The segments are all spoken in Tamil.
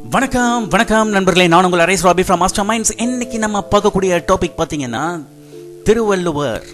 வணக்கம் வணக்கம் நண்பர்களே நான் உங்கள் அரேஸ் ராபி ஃப்ரம் மாஸ்டர் மைண்ட்ஸ் இன்னைக்கு நம்ம பார்க்கக்கூடிய டாபிக் பார்த்தீங்கன்னா திருவள்ளுவர்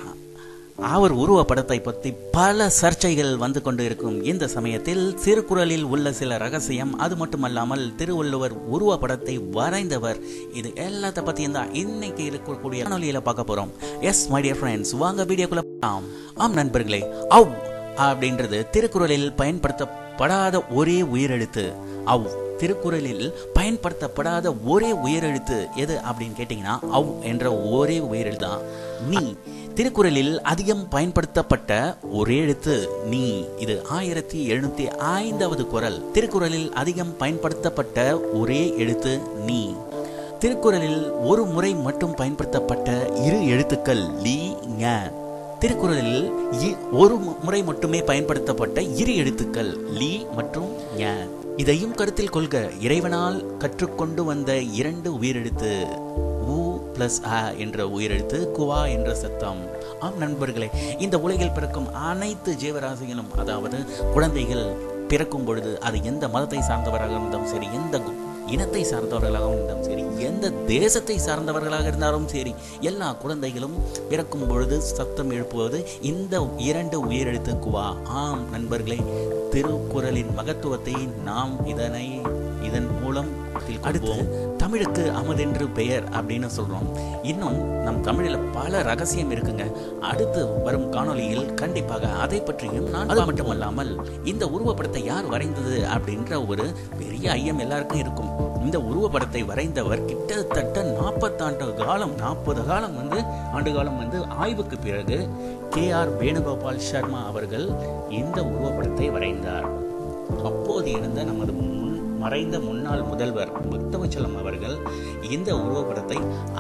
அவர் உருவப்படத்தை பற்றி பல சர்ச்சைகள் வந்து கொண்டு இருக்கும் இந்த சமயத்தில் திருக்குறளில் உள்ள சில ரகசியம் அது மட்டுமல்லாமல் திருவள்ளுவர் உருவப்படத்தை வரைந்தவர் இது எல்லாத்த பற்றியும் தான் இன்னைக்கு இருக்கக்கூடிய காணொலியில் பார்க்க போகிறோம் எஸ் மை டியர் ஃப்ரெண்ட்ஸ் வாங்க வீடியோக்குள்ள போகலாம் ஆம் நண்பர்களே அவ் அப்படின்றது திருக்குறளில் பயன்படுத்தப்படாத ஒரே உயிரெழுத்து அவ் திருக்குறளில் பயன்படுத்தப்படாத ஒரே உயிரெழுத்து எது அப்படின்னு கேட்டிங்கன்னா அவ் என்ற ஒரே உயிரெழுத்து தான் நீ திருக்குறளில் அதிகம் பயன்படுத்தப்பட்ட ஒரே எழுத்து நீ இது ஆயிரத்தி எழுநூத்தி ஐந்தாவது குரல் திருக்குறளில் அதிகம் பயன்படுத்தப்பட்ட ஒரே எழுத்து நீ திருக்குறளில் ஒரு முறை மட்டும் பயன்படுத்தப்பட்ட இரு எழுத்துக்கள் லீ ஞ திருக்குறளில் இ- ஒரு மு- முறை மட்டுமே பயன்படுத்தப்பட்ட இரு எழுத்துக்கள் லீ மற்றும் ஞ இதையும் கருத்தில் கொள்க இறைவனால் கற்றுக்கொண்டு வந்த இரண்டு உயிரெழுத்து உ பிளஸ் அ என்ற உயிரெழுத்து குவா என்ற சத்தம் ஆம் நண்பர்களே இந்த உலகில் பிறக்கும் அனைத்து ஜீவராசிகளும் அதாவது குழந்தைகள் பிறக்கும் பொழுது அது எந்த மதத்தை சார்ந்தவராக இருந்தாலும் சரி எந்த கு- இனத்தை சார்ந்தவர்களாக இருந்தாலும் சரி எந்த தேசத்தை சார்ந்தவர்களாக இருந்தாலும் சரி எல்லா குழந்தைகளும் பிறக்கும் பொழுது சத்தம் எழுப்புவது இந்த இரண்டு உயிரெழுத்து குவா ஆம் நண்பர்களே திருக்குறளின் மகத்துவத்தை நாம் இதனை இதன் மூலம் அடுத்து தமிழுக்கு அமுதென்று பெயர் அப்படின்னு சொல்றோம் இன்னும் நம் தமிழில் பல ரகசியம் இருக்குங்க அடுத்து வரும் காணொளியில் கண்டிப்பாக அதை பற்றியும் நான் அது மட்டுமல்லாமல் இந்த உருவப்படத்தை யார் வரைந்தது அப்படின்ற ஒரு பெரிய ஐயம் எல்லாருக்கும் இருக்கும் இந்த உருவப்படத்தை வரைந்தவர் கிட்டத்தட்ட நாற்பத்தாண்டு காலம் நாற்பது காலம் வந்து ஆண்டு காலம் வந்து ஆய்வுக்கு பிறகு கே ஆர் வேணுகோபால் சர்மா அவர்கள் இந்த உருவப்படத்தை வரைந்தார் அப்போது இருந்த நமது முன் மறைந்த முன்னாள் முதல்வர் புத்தவச்சலம் அவர்கள் இந்த உருவப்படத்தை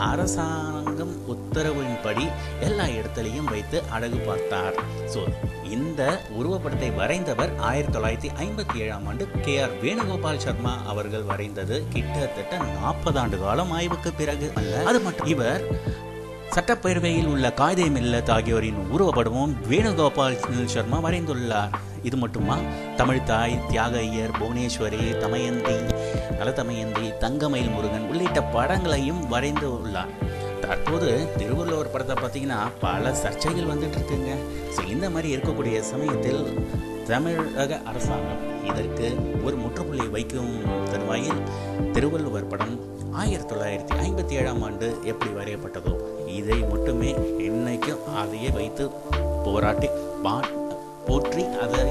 அரசாங்கம் உத்தரவின்படி எல்லா இடத்துலையும் வைத்து அழகு பார்த்தார் ஸோ இந்த உருவப்படத்தை வரைந்தவர் ஆயிரத்தி தொள்ளாயிரத்தி ஐம்பத்தி ஏழாம் ஆண்டு கே ஆர் வேணுகோபால் சர்மா அவர்கள் வரைந்தது கிட்டத்தட்ட நாற்பது ஆண்டு காலம் ஆய்வுக்கு பிறகு அல்ல அது மட்டும் இவர் சட்டப்பேரவையில் உள்ள காயிதே மில்லத் ஆகியோரின் உருவப்படமும் வேணுகோபால் சர்மா வரைந்துள்ளார் இது மட்டுமா தமிழ் தாய் தியாக ஐயர் புவனேஸ்வரி தமயந்தி நலதமயந்தி தங்கமயில் முருகன் உள்ளிட்ட படங்களையும் வரைந்து உள்ளார் தற்போது திருவள்ளுவர் படத்தை பார்த்தீங்கன்னா பல சர்ச்சைகள் வந்துட்டு இருக்குங்க ஸோ இந்த மாதிரி இருக்கக்கூடிய சமயத்தில் தமிழக அரசாங்கம் இதற்கு ஒரு முற்றுப்புள்ளி வைக்கும் தருவாயில் திருவள்ளுவர் படம் ஆயிரத்தி தொள்ளாயிரத்தி ஐம்பத்தி ஏழாம் ஆண்டு எப்படி வரையப்பட்டதோ இதை மட்டுமே இன்னைக்கும் அதையே வைத்து போராட்டி பா போற்றி அதை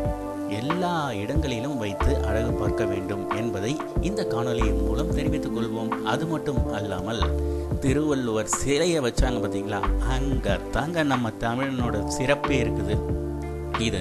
எல்லா இடங்களிலும் வைத்து அழகு பார்க்க வேண்டும் என்பதை இந்த காணொளியின் மூலம் தெரிவித்துக் கொள்வோம் அது மட்டும் அல்லாமல் திருவள்ளுவர் சிலையை வச்சாங்க பார்த்தீங்களா அங்கே தாங்க நம்ம தமிழனோட சிறப்பே இருக்குது இது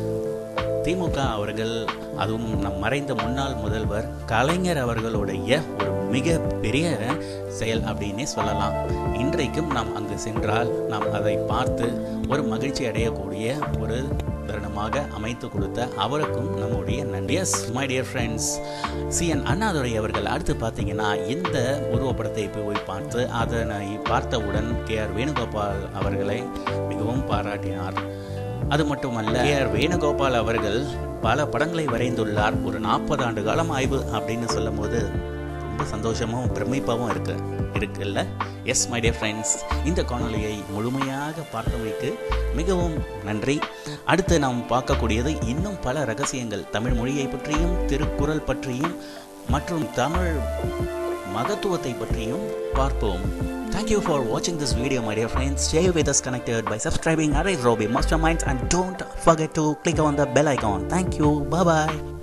திமுக அவர்கள் அதுவும் நம் மறைந்த முன்னாள் முதல்வர் கலைஞர் அவர்களுடைய ஒரு மிக பெரிய செயல் அப்படின்னே சொல்லலாம் இன்றைக்கும் நாம் அங்கு சென்றால் நாம் அதை பார்த்து ஒரு மகிழ்ச்சி அடையக்கூடிய ஒரு தருணமாக அமைத்து கொடுத்த அவருக்கும் நம்முடைய நன்றி yes my dear friends C N Annadurai அவர்கள் அடுத்து பார்த்தீங்கன்னா இந்த உருவப்படத்தை போய் பார்த்து அதனை பார்த்தவுடன் கே ஆர் வேணுகோபால் அவர்களை மிகவும் பாராட்டினார் அது மட்டுமல்ல கே ஆர் வேணுகோபால் அவர்கள் பல படங்களை வரைந்துள்ளார் ஒரு நாற்பது ஆண்டு காலம் ஆய்வு அப்படின்னு சொல்லும் போது ரொம்ப சந்தோஷமாகவும் பிரமிப்பாகவும் இருக்கு இருக்குல்ல எஸ் மை டியர் ஃப்ரெண்ட்ஸ் இந்த காணொலியை முழுமையாக பார்த்தமைக்கு மிகவும் நன்றி அடுத்து நாம் பார்க்கக்கூடியது இன்னும் பல ரகசியங்கள் தமிழ் மொழியை பற்றியும் திருக்குறள் பற்றியும் மற்றும் தமிழ் மகத்துவத்தை பற்றியும் பார்ப்போம் Thank you for watching this video my dear friends. Stay with us connected by subscribing Array Robbie Masterminds and don't forget to click on the bell icon. Thank you. Bye bye.